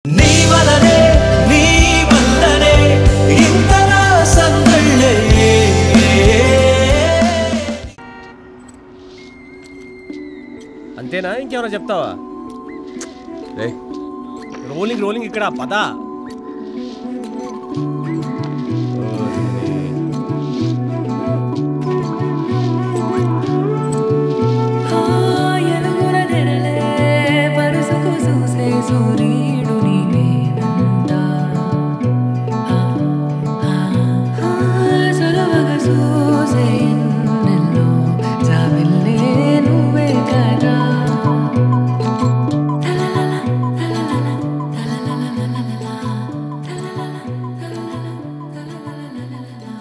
నీ వలనే నీ వల్లనే ఇంతలా సందళ్ళే అంతేనా ఇంకేమైనా చెప్తావా రేయ్ రోలింగ్ రోలింగ్ ఇక్కడ పద హాయలుగుల నెరలే పరుసుకు చూసే సూర్యుడు నీవేనంట. ఆ, ఆ, ఆ, చొరవగా చూసే ఎన్నెల్లో జాబిల్లే నువ్వే కదా. తలలల, తలలల, తలలలలలల, తలలల, తలలల, తలలలలలల.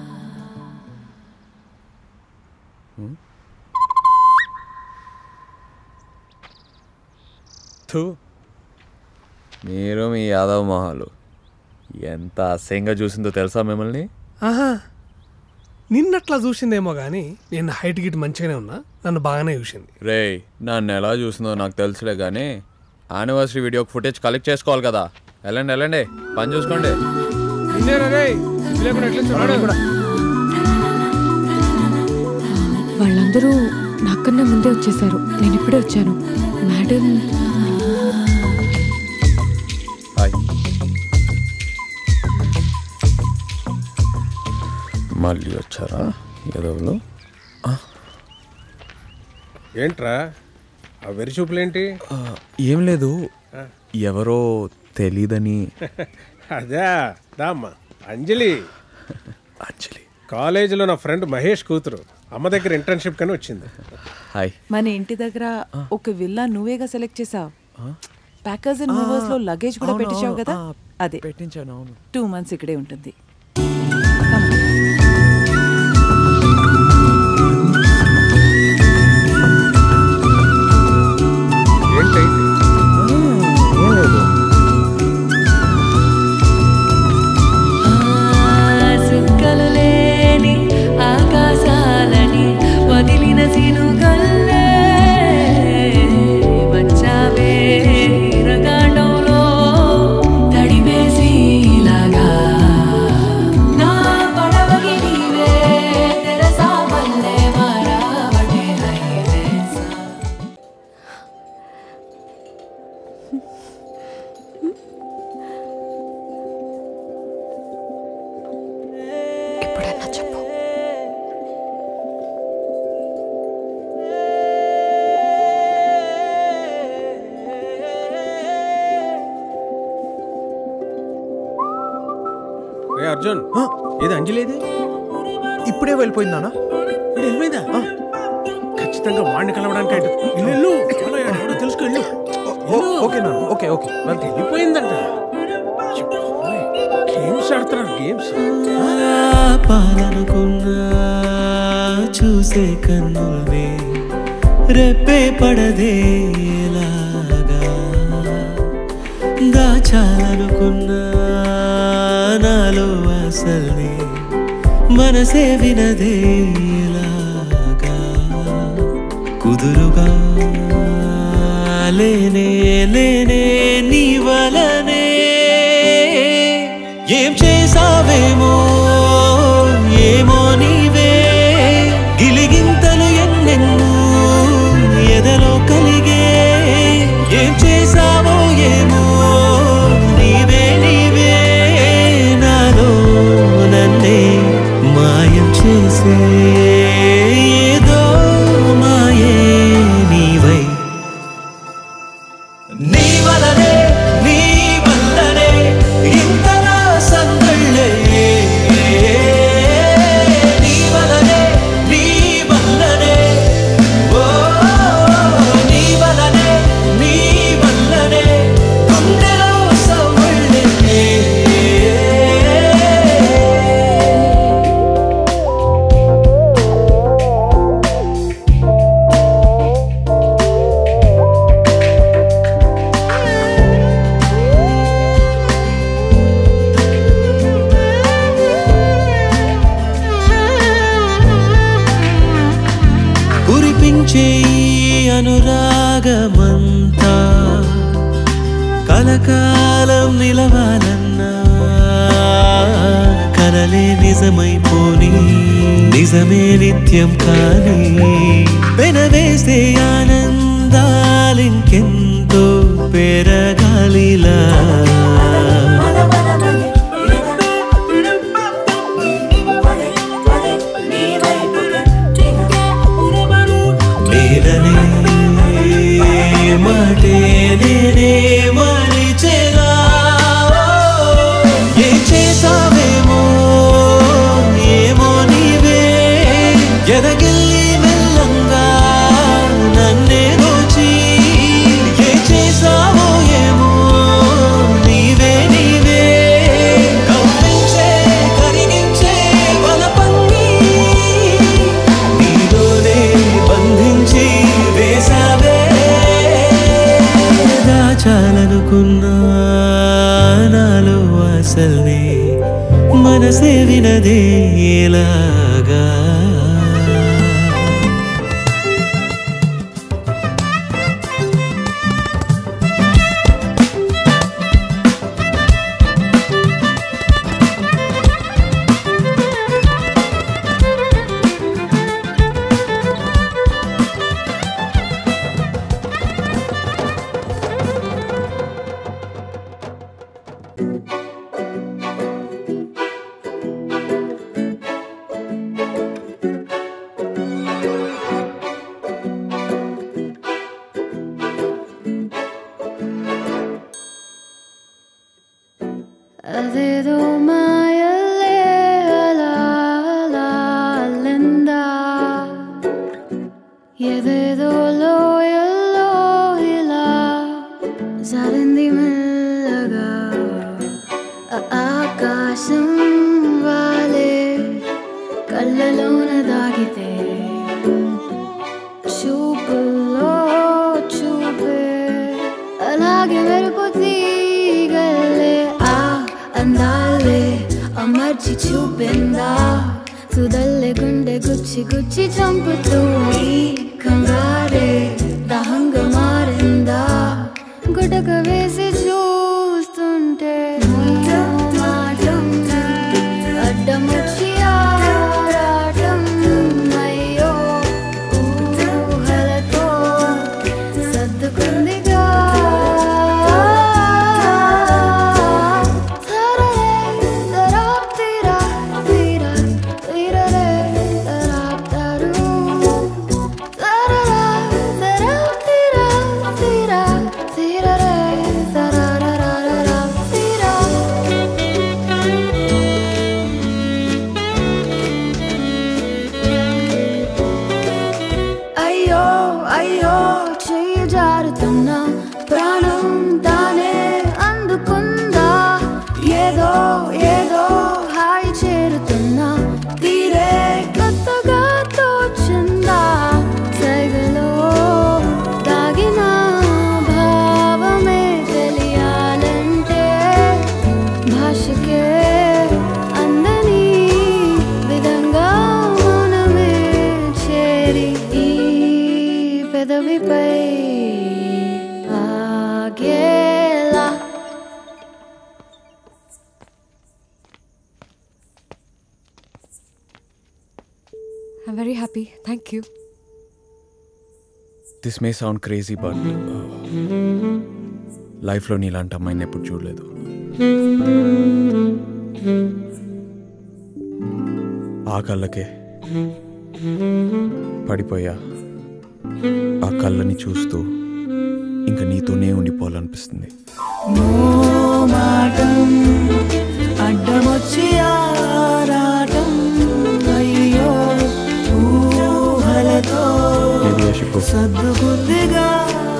థూ మీరు మీ యాదవ్ మొహాలు ఎంత అసహ్యంగా చూసిందో తెలుసా మిమ్మల్ని ఆహా నిన్నట్లా చూసిందేమో కానీ నేను హైట్ గిట్ మంచిగానే ఉన్నా నన్ను బాగానే చూసింది రేయ్ నన్ను ఎలా చూసిందో నాకు తెలుసులే కానీ యానివర్సరీ వీడియో ఫుటేజ్ కలెక్ట్ చేసుకోవాలి కదా వెళ్ళండి వెళ్ళండి పని చూసుకోండి వాళ్ళందరూ నాకన్నా ముందే వచ్చేసారు నేను ఇప్పుడే వచ్చాను మేడం హాయ్ మళ్ళీ వచ్చారా ఎదవులు ఏంట్రా ఆ వెరి చూపులేంటి ఆ, ఏం లేదు ఎవరో తెలీదని అదే దామ్మా అంజలి అంజలి కాలేజీలో నా ఫ్రెండ్ మహేష్ కూతురు అమ్మ దగ్గర ఇంటర్న్షిప్ కని వచ్చింది హాయ్ మన ఇంటి దగ్గర ఒక విల్లా నువ్వేగా సెలెక్ట్ చేసావు ప్యాకర్స్ అండ్ మూవర్స్ లో లగేజ్ కూడా అవును, పెట్టించావు అవును, కదా ఆ, అదే పెట్టించాను అవును టూ మంత్స్ ఇక్కడే ఉంటుంది ఏంటి ఏం లేదు సుక్కలు లేని ఆకాశాలని వదిలిన సినుగల్లే వచ్చావే రగాండంలో తడివేసి ఇలాగా నా పడవకి నీవే తెరసా వల్లే మారావటే హైలేసా ఎప్పుడన్నా చెప్పు రే అర్జున్ ఏది అంజలి ఏది ఇప్పుడే వెళ్ళిపోయిందానా వీడు వెళ్ళిపోయిందా ఖచ్చితంగా వాడిని కలవడానికి అయితే ఇల్లు ఇల్లు చాలా ఎవడో తెలుసుకో ఇల్లు ఓకే నాన్న ఓకే ఓకే వాళ్ళకి వెళ్ళిపోయిందంట గేమ్స్ ఆడుతున్నారు గేమ్స్ పాలనుకున్నా చూసే కన్నుల్ని రెప్పే పడదేలాగా దాచాలనుకున్నా నాలో అసల్ని మనసే వినదేలాగా కుదురుగా లేనే లేనే నీ వలనే ఏం చేసావేమో ఏమో నీవే గిలిగింతలు ఎన్నెన్నో ఎదలో కలిగే ఏం చేసావో ఏమో నీవే నీవే నాలో నన్నే మాయం చేసే ఏదో మాయే నీవై నీ వలనే నీ వల్లనే ఇంతలా సందళ్ళే నీ వలనే నీ వల్లనే ఓ నీ వలనే నీ వల్లనే గుండెలో సవళ్ళే కురిపించే ఈ అనురాగమంతా కలకాలం నిలవాలన్నా కలలే నిజమైపోని నిజమే నిత్యం కానీ పెనవేస్తే ఆనందాలింకెంతో పెరగాలిలా నేననే మాటే నేనే మరిచెనా ఏం చేసావేమో ఏమో నీవే ఎదగిల్లి మెల్లంగా నన్నే దోచి ఏం చేసావో ఏమో నీవే నీవే కవ్వించే కరిగించే బలపంగి నీలోనే బంధించి వేసావే దాచాలనుకున్నా నాలో అసల్ని మనసే వినదే ఎలాగా అదేదో మాయలే అలా అలా అల్లిందా ఏదేదో లోయల్లో ఇలా జారింది మెల్లగా ఆ ఆకాశం వాలే కళ్ళలోన దాగితే చూపుల్లో చూపే అలాగే మెరుపు తీగలే ఆ అందాలే అమర్చి చూపిందా తుదల్లే గుండె గుచ్చి గుచ్చి చంపుతూ ఈ కంగారే దహంగా మారిందా గుటక వేసి చూస్తుంటే మాటం అడ్డమొచ్చి ఆరాటం అయ్యో ఊహలతో సర్దుకుందిగా తరరే తరాప్ తీరా తీరా తీరరే తరాప్ తరు తరరా తరాప్ తీరా తీరా తీరరే తరరరరరా తీరా అయ్యో అయ్యో చెయ్యి జారుతున్నా ప్రాణం తానే అందుకుందా ఏదో ఏదో హాయి చేరుతున్నా తీరే కొత్తగా తోచిందా సైగలో దాగిన భావమే తెలియాలంటే భాషకే అందని విధంగా మనమే చేరి ఈ పెదవిపై ఆగేలా I'm very happy thank you this may sound crazy but లైఫ్లో నీలాంటి అమ్మాయిని ఎప్పుడు చూడలేదు ఆ కళ్ళకే పడిపోయా ఆ కళ్ళని చూస్తూ ఇంకా నీతోనే ఉండిపోవాలనిపిస్తుంది మాటం అడ్డమొచ్చి ఆరాటం అయ్యో ఊహలతో మేబీ యశికో సర్దుకుందిగా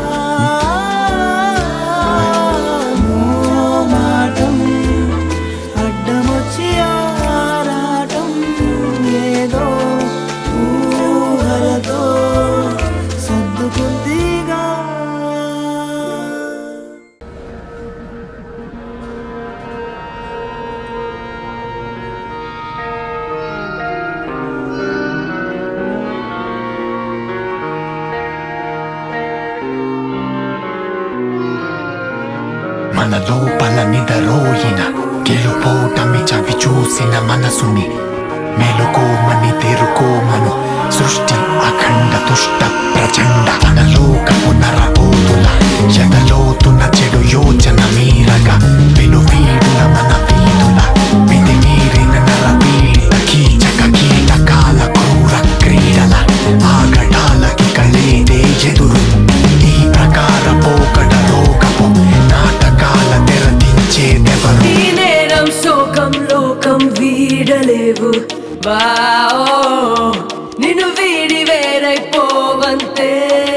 మాటం అడ్డమొచ్చి ఆరాటం ఏదో ఊహలతో సర్దుకుందిగా నిదరోయిన గెలుపోటమి చవి చూసిన మనసుని మెలుకోమని తెరుకోమను సృష్టి అఖండ దుష్ట ప్రచండ తనలోకపు నరపోతుల ఎదలోతున్న చెడు యోచన మీరగా పెనువీడుల మన వీధుల విధి మీరిన నరపీడిత కీచక కీటకాల క్రూర క్రీడల ఆగడాలకి కలేదే ఎదురు ఈ ప్రకార పోకడ లోకపు నాటకాల తెరదించేదెవరు ఈ నేరం శోకం లోకం వీడలేవు వాఓ నిన్ను వీడి వేరైపోవంతే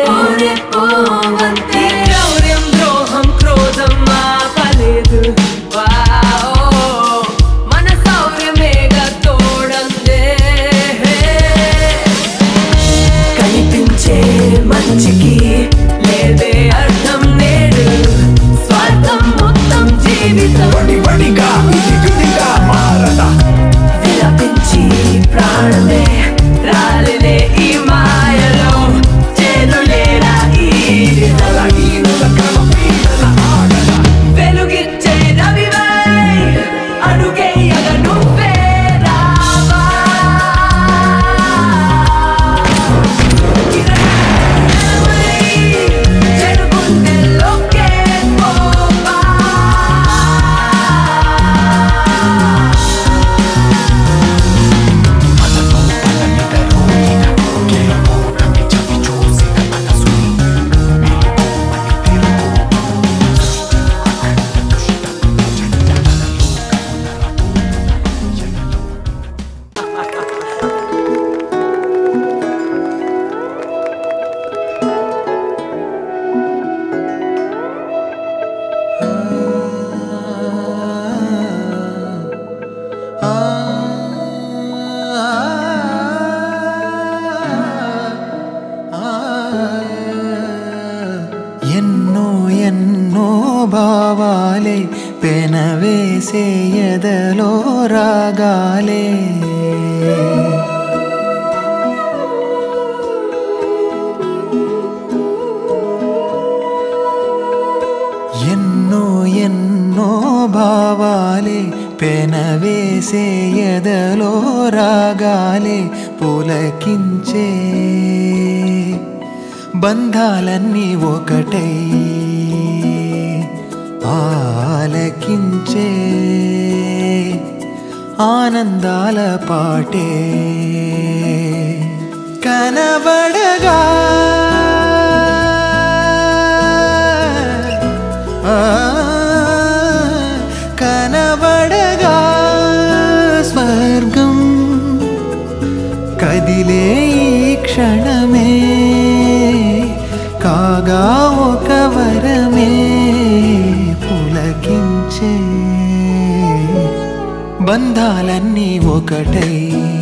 పోవంతే క్రౌర్యం ద్రోహం క్రోధం ఆపలేదు వాఓ మన శౌర్యమేగా తోడందే కనిపించే మంచికి లేదే అర్థం నేడు స్వార్థం మొత్తం జీవితం వడిగా ఇది విధిగా మారదా విలపించి ప్రాణమే రాలినే ఈ మాయలో చేదులేరా ఈ వెలుగిచ్చే రవివై అడుగేయగ నువ్వే రావా చెడు గుండెల్లోకే పోవా గెలుపోటమి చవి చూసిన మనసుని మెలుకోమని తెరుకోమను సృష్టి అఖండ దుష్ట ప్రచండ తనలోకపు నరపోతుల ఎదలో ఎన్నో ఎన్నో భావాలే పెనవేసే ఎదలో రాగాలే ఎన్నో ఎన్నో భావాలే పెనవేసే ఎదలో రాగాలే పులకించే బంధాలన్నీ ఒకటై ఆలకించే ఆనందాల పాటే కనబడగా ఆ, కనబడగా స్వర్గం కదిలే ఈ క్షణమే కాగా ఒక వరమే పులకించే బంధాలన్నీ ఒకటై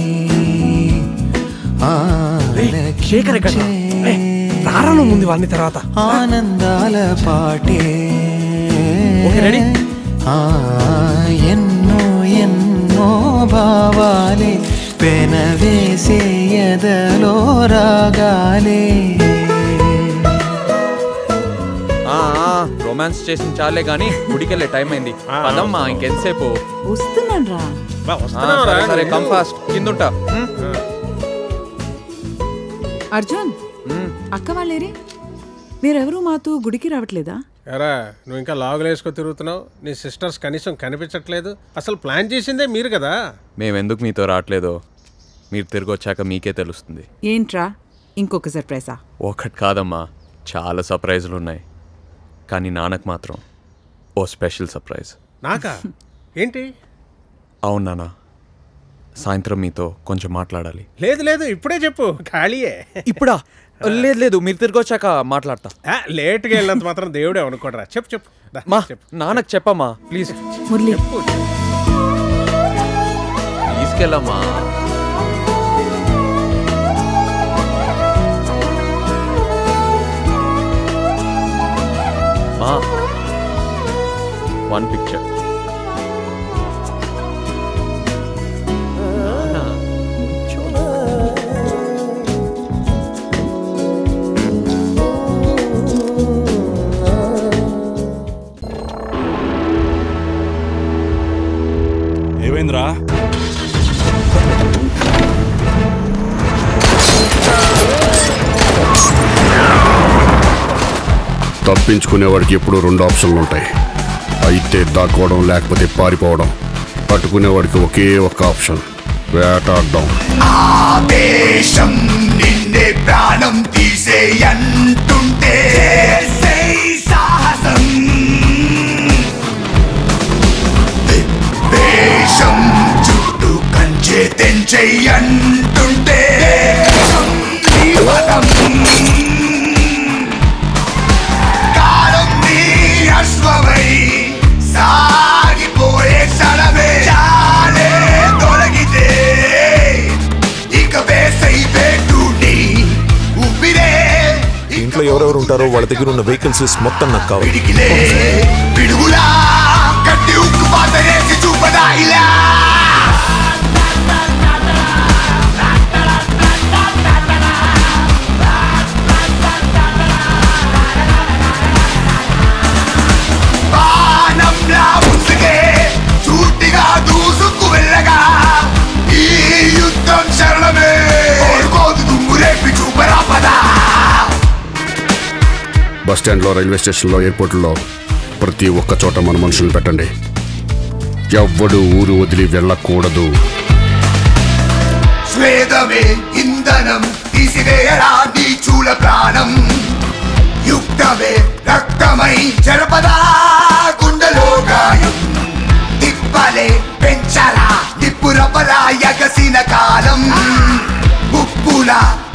శేఖర్ ఎక్కడ? ఆలకించే రారా నువ్వు ముందు వాడిని తర్వాత ఆనందాల పాటే ఓకే, రెడీ? ఆ, ఎన్నో ఎన్నో భావాలే పెనవేసే ఎదలో రాగాలే రొమాన్స్ చేసిన చాలే కానీ గుడికెళ్ళే టైం అయింది పదమ్మా ఇంకెంతసేపు వస్తున్నాను రా బా, ఆ, వస్తున్నావురా సరే సరే నువ్వు? కమ్ ఫాస్ట్ కిందుంటా అర్జున్ అక్క వాళ్ళేరి మీరెవరూ మాతో గుడికి రావట్లేదా ఎరా నువ్వు ఇంకా లాగులు వేసుకొని తిరుగుతున్నావు నీ సిస్టర్స్ కనీసం కనిపించట్లేదు అసలు ప్లాన్ చేసిందే మీరు కదా మేమెందుకు మీతో రావట్లేదో మీరు తిరిగి వచ్చాక మీకే తెలుస్తుంది ఏంట్రా ఇంకొక సర్ప్రైజా ఒకటి కాదమ్మా చాలా సర్ప్రైజులు ఉన్నాయి కానీ నాన్నకు మాత్రం ఓ స్పెషల్ సర్ప్రైజ్ నాకా ఏంటి అవును నాన్న సాయంత్రం మీతో కొంచెం మాట్లాడాలి లేదు లేదు ఇప్పుడే చెప్పు ఖాళీయే ఇప్పుడా లేదు లేదు మీరు తిరిగి వచ్చాక మాట్లాడతా ఆ, లేట్గా వెళ్ళినంత మాత్రం దేవుడే అనుకోడరా చెప్పు చెప్పు దా, మా చెప్పు నాన్నకు చెప్పమ్మా ప్లీజ్ మురళి తీసుకెళ్ళమ్మా మా వన్ పిక్చర్ ఏమైందిరా తప్పించుకునేవాడికి ఎప్పుడూ రెండు ఆప్షన్లు ఉంటాయి అయితే దాక్కోవడం లేకపోతే పారిపోవడం పట్టుకునేవాడికి ఒకే ఒక ఆప్షన్ వేటాడడం ఆవేశం నిన్నే ప్రాణం తీసేయంటుంటే చేసేయ్ సాహసం వేషం చుట్టూ కంచె తెంచెయ్యంటుంటే దేశం నీ పదం. కాలం నీ అశ్వమై సాగిపోయే క్షణమే చాలే తొలగితే ఇక వేసై వేటుని ఊపిరే ఇంట్లో ఎవరెవరు ఉంటారో వాళ్ళ దగ్గర ఉన్న వెహికల్స్ లిస్ట్ మొత్తం నాకు కావాలి పిడికిలే పిడుగులా కట్టి ఉక్కు పాతరేసి చూపదా ఇలా బాణంలా ముసుగే సూటిగా దూసుకు వెళ్ళగా ఈ యుద్ధం శరణమే కోరుకోదు దుమ్ము రేపి చూపరా పదా బస్ స్టాండ్లో రైల్వే స్టేషన్లో ఎయిర్పోర్ట్లో ప్రతి ఒక్క చోట మన మనుషులను పెట్టండి ఎవ్వడు ఊరు వదిలి వెళ్ళకూడదు స్వేదమే ఇంధనం తీసివేయరా నీ చూల ప్రాణం యుక్తమే రక్తమై జరపదా గుండెలో గాయం తిప్పలే పెంచరా నిప్పురపలా ఎగసిన కాలం ఉప్పులా